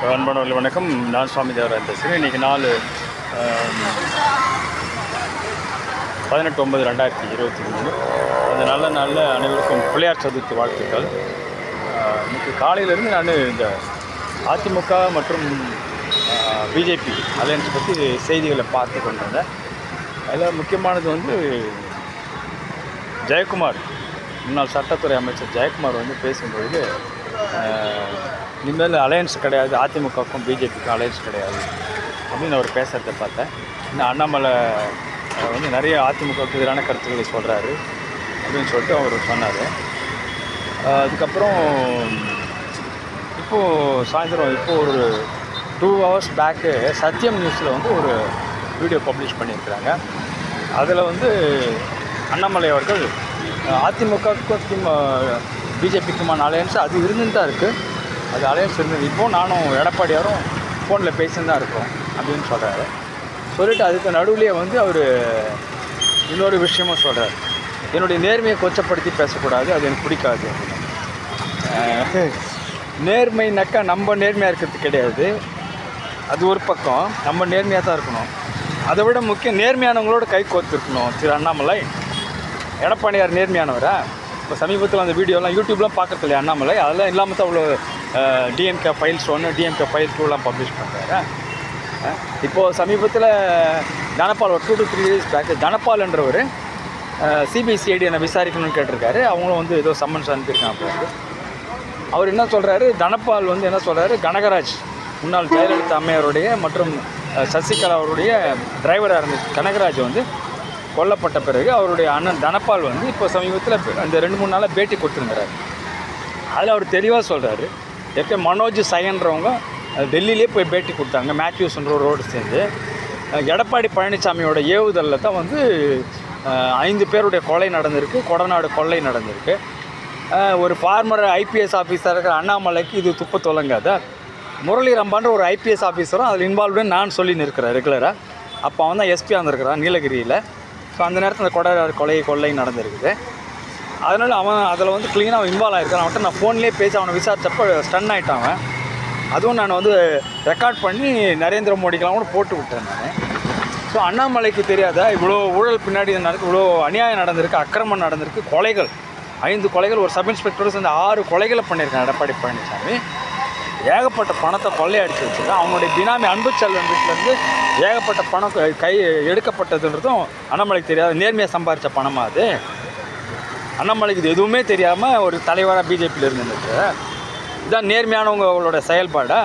அன்பானவர்கள் வணக்கம் நான் சுவாமி தேவராஜ் பேசுகிறேன் இன்றைக்கி நாலு பதினெட்டு ஒன்பது ரெண்டாயிரத்தி இருபத்தி மூணு அந்த நல்ல நல்ல அனைவருக்கும் பிள்ளையார் சதுர்த்தி வாழ்த்துக்கள் அஹ், இன்னைக்கு காலையிலேருந்து நான் இந்த அதிமுக மற்றும் பிஜேபி அலையன்ஸ் பற்றி செய்திகளை பார்த்து கொண்டிருந்தேன் அதில் முக்கியமானது வந்து ஜெயக்குமார் முன்னாள் சட்டத்துறை அமைச்சர் ஜெயக்குமார் வந்து பேசும்பொழுது அஹ், இனிமேல் அலையன்ஸ் கிடையாது அதிமுகவுக்கும் பிஜேபிக்கும் அலையன்ஸ் கிடையாது அப்படின்னு அவர் பேசுகிறத பார்த்தேன் இன்னும் அண்ணாமலை அஹ், வந்து நிறைய அதிமுகவுக்கு எதிரான கருத்துக்களை சொல்கிறாரு அப்படின்னு சொல்லிட்டு அவர் சொன்னார் அதுக்கப்புறம் இப்போது சாயந்தரம் இப்போது ஒரு டூ ஹவர்ஸ் பேக்கு சத்யம் நியூஸில் வந்து ஒரு வீடியோ பப்ளிஷ் பண்ணியிருக்கிறாங்க அதில் வந்து அண்ணாமலை அவர்கள் அஹ், அதிமுகவுக்கும் திமு பிஜேபிக்குமான அலையன்ஸ் அது இருந்துன்னு தான் இருக்குது அது அலையன்ஸ் இருந்தது இப்போது நானும் எடப்பாடியாரும் ஃபோனில் பேசின்னு தான் இருக்கோம் அப்படின்னு சொல்கிறாரு சொல்லிவிட்டு அதுக்கு நடுவுலேயே வந்து அவர் இன்னொரு விஷயமும் சொல்கிறார் என்னுடைய நேர்மையை கொச்சப்படுத்தி பேசக்கூடாது அது எனக்கு பிடிக்காது அஹ், நேர்மைனாக்கா நம்ம நேர்மையாக இருக்கிறது கிடையாது அது ஒரு பக்கம் நம்ம நேர்மையாக தான் இருக்கணும் அதை விட முக்கியம் நேர்மையானவங்களோட கை கோர்த்துருக்கணும் திரு அண்ணாமலை எடப்பாடியார் நேர்மையானவரா இப்போ சமீபத்தில் அந்த வீடியோலாம் யூடியூப்லாம் பார்க்கறது இல்லையா அண்ணாமலை அதெல்லாம் இல்லாமல் தான் அவ்வளோ டிஎம்கே ஃபைல்ஸ் ஒன்று டிஎம்கே ஃபைல் டூலாம் பப்ளிஷ் பண்ணுறாரு இப்போது சமீபத்தில் தனபால் ஒரு two to three days back தனபால்ன்றவர் சிபிசிஐடி என்னை விசாரிக்கணும்னு கேட்டிருக்காரு அவங்களும் வந்து ஏதோ சம்மன்ஸ் அனுப்பியிருக்காங்க அப்போ வந்து அவர் என்ன சொல்கிறாரு தனபால் வந்து என்ன சொல்கிறாரு கனகராஜ் முன்னாள் ஜெயலலிதா அம்மையாருடைய மற்றும் அஹ், சசிகலா அவருடைய டிரைவராக இருந்த கனகராஜ் வந்து கொல்லப்பட்ட பிறகு அவருடைய அண்ணன் தனபால் வந்து இப்போ சமீபத்தில் அந்த ரெண்டு மூணு நாளாக பேட்டி கொடுத்துருங்கிறாரு அதில் அவர் தெளிவாக சொல்கிறாரு எப்போ மனோஜ் சயன்றவங்க அஹ், டெல்லியிலே போய் பேட்டி கொடுத்தாங்க மேத்யூஸ்ன்ற ரோடு சேர்ந்து அஹ், எடப்பாடி பழனிசாமியோட ஏவுதலில் தான் வந்து அஹ், ஐந்து பேருடைய கொலை நடந்திருக்கு கொடநாடு கொள்ளை நடந்திருக்கு அஹ், ஒரு ஃபார்மர் ஐபிஎஸ் ஆஃபீஸர் இருக்கிற அண்ணாமலைக்கு இது துப்பு தொலங்காத முரளி ரம்பான்ற ஒரு ஐபிஎஸ் ஆஃபீஸரும் அதில் இன்வால்வ்டு நான் சொல்லி நிற்கிறேன் ரெகுலராக அப்போ அவன் தான் எஸ்பி வந்திருக்கிறான் நீலகிரியில் ஸோ அந்த நேரத்தில் அந்த கொடநாடு கொலை கொள்ளை நடந்திருக்குது அதனால் அவன் அதில் வந்து க்ளீனாக இன்வால்வ் ஆகிருக்கான் அவன்கிட்ட நான் ஃபோன்லேயே பேசி அவனை விசாரிச்சப்போ ஸ்டன் ஆகிட்டான் அவன் அதுவும் நான் வந்து ரெக்கார்ட் பண்ணி நரேந்திர மோடிக்கெலாம் கூட போட்டு விட்டேன் நான் ஸோ அண்ணாமலைக்கு தெரியாத இவ்வளோ ஊழல் பின்னாடி நடக்கு இவ்வளோ அநியாயம் நடந்திருக்கு அக்கிரமம் நடந்திருக்கு கொலைகள் ஐந்து கொலைகள் ஒரு சப் இன்ஸ்பெக்டரோடு சேர்ந்து ஆறு கொலைகளை பண்ணியிருக்கான் எடப்பாடி பழனிசாமி ஏகப்பட்ட பணத்தை கொள்ளையடிச்சு வச்சுருக்கான் அவனுடைய பினாமி அன்பு செல்வன் வீட்டிலேருந்து ஏகப்பட்ட பணம் கை- கை எடுக்கப்பட்டதுன்றதும் அண்ணாமலைக்கு தெரியாது நேர்மையாக சம்பாரித்த பணமா அது அண்ணாமலைக்கு இது எதுவுமே தெரியாமல் ஒரு தலைவராக பிஜேபியில் இருந்துருக்கு இதான் நேர்மையானவங்களோட செயல்பாடா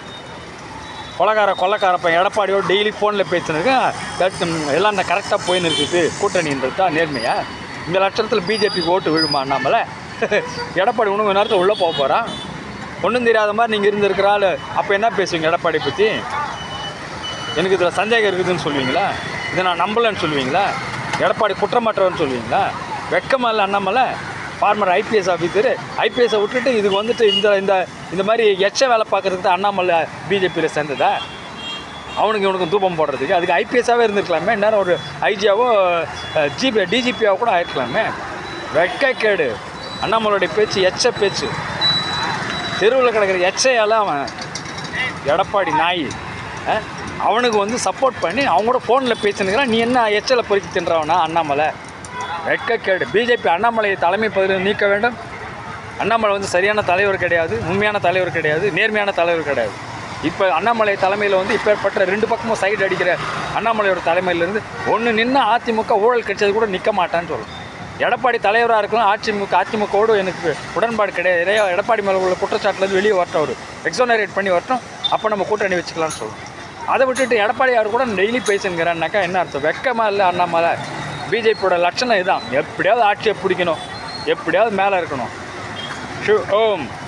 கொலகார கொள்ளக்கார பையன் எடப்பாடியோட டெய்லி ஃபோனில் பேசினிருக்கேன் தட் எல்லாம் இந்த கரெக்டாக போயின்னு இருக்குது கூட்டணின்றது தான் நேர்மையா இந்த லட்சத்தில் பிஜேபிக்கு ஓட்டு விழுமா அண்ணாமலை எடப்பாடி இன்னும் கொஞ்ச நேரத்தில் உள்ளே போக போகிறான் ஒன்றும் தெரியாத மாதிரி நீங்கள் இருந்திருக்கிற ஆள் அப்போ என்ன பேசுவீங்க எடப்பாடி பற்றி எனக்கு இதில் சந்தேகம் இருக்குதுன்னு சொல்லுவீங்களா இதை நான் நம்பலைன்னு சொல்லுவீங்களா எடப்பாடி குற்றமற்றவர்னு சொல்லுவீங்களா வெக்கமா இல்லை அண்ணாமலை ஃபார்மர் ஐபிஎஸ் ஆஃபீஸர் ஐபிஎஸ்ஸை விட்டுட்டு இதுக்கு வந்துட்டு இந்த இந்த இந்த மாதிரி எச்ச வேலை பார்க்குறதுக்கு தான் அண்ணாமலை பிஜேபியில் சேர்ந்ததா அவனுக்கு இவனுக்கு தூபம் போடுறதுக்கு அதுக்கு ஐபிஎஸ்ஸாகவே இருந்திருக்கலாமே நேரம் ஒரு ஐஜியாவோ ஜிபி டிஜிபியாவோ கூட ஆயிருக்கலாமே வெட்கக்கேடு அண்ணாமலையுடைய பேச்சு எச்ச பேச்சு தெருவில் கிடக்கிற எச்சையால் அவன் எடப்பாடி நாய் அஹ், அவனுக்கு வந்து சப்போர்ட் பண்ணி அவங்க கூட ஃபோனில் பேசினுக்கிறான் நீ என்ன எச்சலை பொறுக்கி தின்றவனா அண்ணாமலை வெட்கக்கேடு பிஜேபி அண்ணாமலையை தலைமை பதவியில் நீக்க வேண்டும் அண்ணாமலை வந்து சரியான தலைவர் கிடையாது உண்மையான தலைவர் கிடையாது நேர்மையான தலைவர் கிடையாது இப்போ அண்ணாமலை தலைமையில் வந்து இப்பேற்பட்ட ரெண்டு பக்கமும் சைடு அடிக்கிற அண்ணாமலையோட தலைமையிலேருந்து ஒன்று நின்று அதிமுக ஊழல் கிடைச்சது கூட நிற்க மாட்டான்னு சொல்லலாம் எடப்பாடி தலைவராக இருக்கலாம் அதிமுக அதிமுகவோடு எனக்கு உடன்பாடு கிடையாது நிறைய எடப்பாடி மேலே உள்ள குற்றச்சாட்டுலேருந்து வெளியே வரட்டும் அவர் எக்ஸோனரேட் பண்ணி வரட்டும் அப்போ நம்ம கூட்டணி வச்சுக்கலாம்னு சொல்லுவோம் அதை விட்டுட்டு எடப்பாடி அவர் கூட டெய்லி பேசுங்கிறான்னாக்கா என்ன அர்த்தம் வெக்கமா இல்லை அண்ணாமலை பிஜேபியோட லட்சணம் இதுதான் எப்படியாவது ஆட்சியை பிடிக்கணும் எப்படியாவது மேலே இருக்கணும் ஷு ஓம்